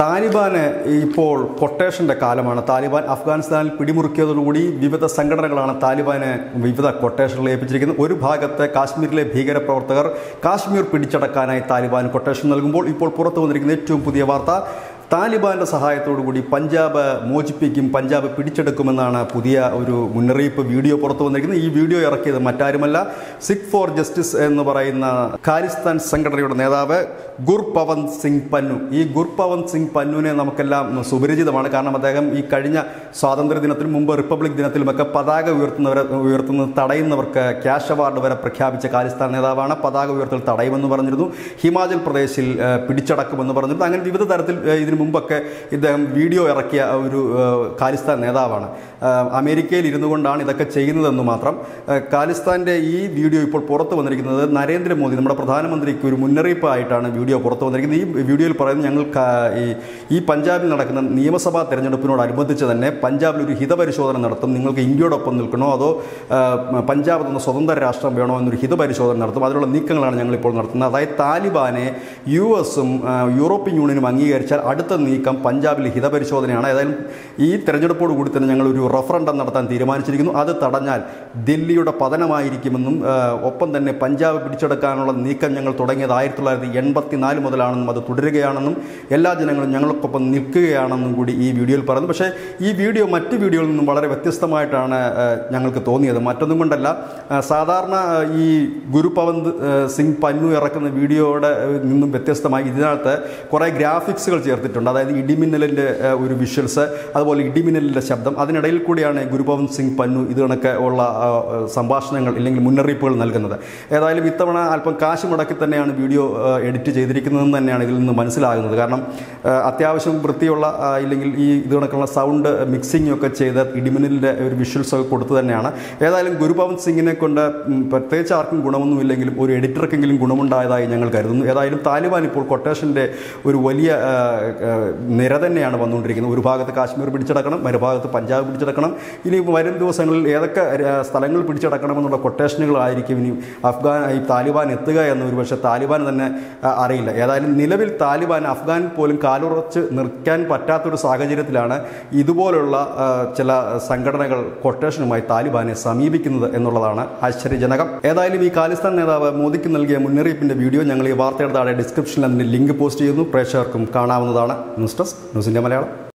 താലിബാന് ഇപ്പോൾ കൊട്ടേഷന്റെ കാലമാണ് താലിബാൻ അഫ്ഗാനിസ്ഥാനിൽ പിടിമുറുക്കിയതോടുകൂടി വിവിധ സംഘടനകളാണ് താലിബാന് വിവിധ കൊട്ടേഷനുകൾ ഏൽപ്പിച്ചിരിക്കുന്നത് ഒരു ഭാഗത്ത് കാശ്മീരിലെ ഭീകരപ്രവർത്തകർ കാശ്മീർ പിടിച്ചടക്കാനായി താലിബാൻ കൊട്ടേഷൻ നൽകുമ്പോൾ ഇപ്പോൾ പുറത്തു വന്നിരിക്കുന്ന ഏറ്റവും പുതിയ വാർത്ത താലിബാന്റെ സഹായത്തോടുകൂടി പഞ്ചാബ് മോചിപ്പിക്കും പഞ്ചാബ് പിടിച്ചെടുക്കുമെന്നാണ് പുതിയ ഒരു മുന്നറിയിപ്പ് വീഡിയോ പുറത്തു വന്നിരിക്കുന്നത് ഈ വീഡിയോ ഇറക്കിയത് മറ്റാരുമല്ല സിഖ് ഫോർ ജസ്റ്റിസ് എന്ന് പറയുന്ന ഖാലിസ്ഥാൻ സംഘടനയുടെ നേതാവ് ഗുർപവൻ സിംഗ് പന്നു ഈ ഗുർപവൻ സിംഗ് പന്നുവിനെ നമുക്കെല്ലാം സുപരിചിതമാണ് കാരണം അദ്ദേഹം ഈ കഴിഞ്ഞ സ്വാതന്ത്ര്യ ദിനത്തിനും മുമ്പ് റിപ്പബ്ലിക് ദിനത്തിലുമൊക്കെ പതാക ഉയർത്തുന്നവരെ ഉയർത്തുന്നത് തടയുന്നവർക്ക് ക്യാഷ് അവാർഡ് വരെ പ്രഖ്യാപിച്ച ഖാലിസ്ഥാൻ നേതാവാണ് പതാക ഉയർത്തൽ തടയുമെന്ന് പറഞ്ഞിരുന്നു ഹിമാചൽ പ്രദേശിൽ ഏഹ്, പിടിച്ചടക്കുമെന്ന് പറഞ്ഞിരുന്നു അങ്ങനെ വിവിധ തരത്തിൽ ഏഹ്, ഇതിനു മുമ്പൊക്കെ ഇദ്ദേഹം വീഡിയോ ഇറക്കിയ ഒരു ഏഹ്, ഖാലിസ്ഥാൻ നേതാവാണ് ഏഹ്, അമേരിക്കയിൽ ഇരുന്നു കൊണ്ടാണ് ഇതൊക്കെ ചെയ്യുന്നതെന്ന് മാത്രം ഏഹ്, ഖാലിസ്ഥാന്റെ ഈ വീഡിയോ ഇപ്പോൾ പുറത്തു വന്നിരിക്കുന്നത് നരേന്ദ്രമോദി നമ്മുടെ പ്രധാനമന്ത്രിക്ക് ഒരു മുന്നറിയിപ്പായിട്ടാണ് വീഡിയോ പുറത്തു വന്നിരിക്കുന്നത് ഈ വീഡിയോയിൽ പറയുന്നത് ഞങ്ങൾ ക- ഈ ഈ പഞ്ചാബിൽ നടക്കുന്ന നിയമസഭാ തെരഞ്ഞെടുപ്പിനോടനുബന്ധിച്ച് തന്നെ പഞ്ചാബിൽ ഒരു ഹിതപരിശോധന നടത്തും നിങ്ങൾക്ക് ഇന്ത്യയോടൊപ്പം നിൽക്കണോ അതോ ഏഹ്, പഞ്ചാബ് എന്ന സ്വതന്ത്ര രാഷ്ട്രം വേണോ എന്നൊരു ഹിതപരിശോധന നടത്തും അതിനുള്ള നീക്കങ്ങളാണ് ഞങ്ങൾ ഇപ്പോൾ നടത്തുന്നത് അതായത് താലിബാനെ യു എസും യൂറോപ്യൻ യൂണിയനും അംഗീകരിച്ചാൽ അടുത്ത നീക്കം പഞ്ചാബിൽ ഹിതപരിശോധനയാണ് ഏതായാലും ഈ തെരഞ്ഞെടുപ്പോട് കൂടി തന്നെ ഞങ്ങൾ ഒരു റഫറൻഡം നടത്താൻ തീരുമാനിച്ചിരിക്കുന്നു അത് തടഞ്ഞാൽ ദില്ലിയുടെ പതനമായിരിക്കുമെന്നും ആ, ഒപ്പം തന്നെ പഞ്ചാബ് പിടിച്ചെടുക്കാനുള്ള നീക്കം ഞങ്ങൾ തുടങ്ങിയത് ആയിരത്തി തൊള്ളായിരത്തി എൺപത്തി നാല് മുതലാണെന്നും അത് തുടരുകയാണെന്നും എല്ലാ ജനങ്ങളും ഞങ്ങൾക്കൊപ്പം നിൽക്കുകയാണെന്നും കൂടി ഈ വീഡിയോയിൽ പറയുന്നു പക്ഷേ ഈ വീഡിയോ മറ്റ് വീഡിയോയിൽ നിന്നും വളരെ വ്യത്യസ്തമായിട്ടാണ് ആ, ഞങ്ങൾക്ക് തോന്നിയത് മറ്റൊന്നും കൊണ്ടല്ല ആ, സാധാരണ ആ, ഈ ഗുരുപവന്ത് ആ, സിംഗ് പന്നു ഇറക്കുന്ന വീഡിയോയുടെ ആ, നിന്നും വ്യത്യസ്തമായി ഇതിനകത്ത് കുറേ ഗ്രാഫിക്സുകൾ ചേർത്തിട്ടുണ്ട് അതായത് ഇടിമിന്നലിൻ്റെ ആ, ഒരു വിഷ്വൽസ് അതുപോലെ ഇടിമിന്നലിൻ്റെ ശബ്ദം അതിനിടയിൽ കൂടിയാണ് ഗുരുപവന്ത് സിംഗ് പന്നു ഇത് കണക്ക് ഉള്ള ആ, ആ, സംഭാഷണങ്ങൾ ഇല്ലെങ്കിൽ മുന്നറിയിപ്പുകൾ നൽകുന്നത് ഏതായാലും ഇത്തവണ അല്പം കാശ് മുടക്കി തന്നെയാണ് വീഡിയോ ആ, എഡിറ്റ് ചെയ്തിരിക്കുന്നതെന്ന് തന്നെയാണ് ഇതിൽ നിന്ന് മനസ്സിലാകുന്നത് കാരണം ആ, അത്യാവശ്യം വൃത്തിയുള്ള ആ, ഇല്ലെങ്കിൽ ഈ ഇത് കണക്കുള്ള സൗണ്ട് മിക്സിംഗ് ഒക്കെ ചെയ്ത് ഇടിമിന്നലിൻ്റെ ഒരു വിഷ്വൽസ് ഒക്കെ കൊടുത്തു തന്നെയാണ് ഏതായാലും ഗുരുപവന്ത് സിംഗിനെ കൊണ്ട് ഉം, പ്രത്യേകിച്ച് ആർക്കും ഗുണമൊന്നുമില്ലെങ്കിലും ഒരു എഡിറ്റർക്കെങ്കിലും ഗുണമുണ്ടായതായി ഞങ്ങൾ കരുതുന്നു ഏതായാലും താലിബാൻ ഇപ്പോൾ കൊട്ടേഷൻ്റെ ഒരു വലിയ ആ, ആ, നിര തന്നെയാണ് വന്നുകൊണ്ടിരിക്കുന്നത് ഒരു ഭാഗത്ത് കാശ്മീർ പിടിച്ചടക്കണം മറുഭാഗത്ത് പഞ്ചാബ് പിടിച്ചടക്കണം ഇനി വരും ദിവസങ്ങളിൽ ഏതൊക്കെ ആ, സ്ഥലങ്ങൾ പിടിച്ചടക്കണമെന്നുള്ള കൊട്ടേഷനുകളായിരിക്കും ഇനി അഫ്ഗാൻ ഈ താലിബാൻ എത്തുക എന്ന് ഒരുപക്ഷെ താലിബാൻ തന്നെ ആ, അറിയില്ല ഏതായാലും നിലവിൽ താലിബാൻ അഫ്ഗാൻ പോലും കാലുറച്ച് നിൽക്കാൻ പറ്റാത്തൊരു സാഹചര്യത്തിലാണ് ഇതുപോലുള്ള ആ, ചില സംഘടനകൾ കൊട്ടേഷനുമായി താലിബാനെ സമീപിക്കുന്നത് എന്നുള്ളതാണ് ആശ്ചര്യജനകം ഏതായാലും ഈ ഖാലിസ്ഥാൻ നേതാവ് മോദിക്ക് നൽകിയ മുന്നറിയിപ്പിന്റെ വീഡിയോ ഞങ്ങൾ ഈ വാർത്തയുടെ താഴെ ഡിസ്ക്രിപ്ഷനിൽ അതിന്റെ ലിങ്ക് പോസ്റ്റ് ചെയ്യുന്നു പ്രേക്ഷകർക്കും കാണാവുന്നതാണ് ന്യൂസ് ഡെസ്ക് ന്യൂസിന്റെ മലയാളം